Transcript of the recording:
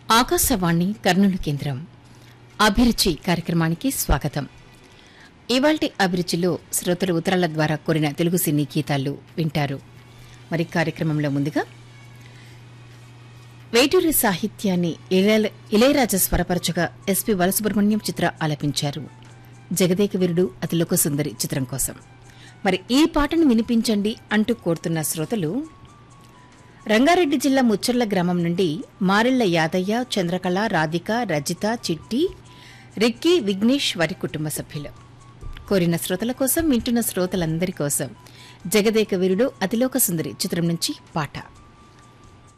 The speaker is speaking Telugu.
ఆకాశవాణి కర్నూలు కేంద్రం అభిరుచి కార్యక్రమానికి స్వాగతం ఇవాల్టి అభిరుచిలో శ్రోతలు ఉత్తరాల ద్వారా కోరిన తెలుగు సినీ గీతాలు వింటారు మరి కార్యక్రమంలో ముందుగా వేటూరి సాహిత్యాన్ని ఇళయ- ఇళయరాజా స్వరపరచగా ఎస్పి బాలసుబ్రహ్మణ్యం చిత్ర ఆలపించారు జగదేక వీరుడు అతిలోక సుందరి చిత్రం కోసం మరి ఈ పాటను వినిపించండి అంటూ కోరుతున్న శ్రోతలు రంగారెడ్డి జిల్లా ముచ్చర్ల గ్రామం నుండి మారెళ్ల యాదయ్య చంద్రకళ రాధిక రజిత చిట్టి రిక్కీ విఘ్నేష్ వారి కుటుంబ సభ్యులు కోరిన శ్రోతల కోసం వింటున్న శ్రోతలందరి కోసం జగదేక వీరుడు అతిలోక సుందరి చిత్రం నుంచి పాట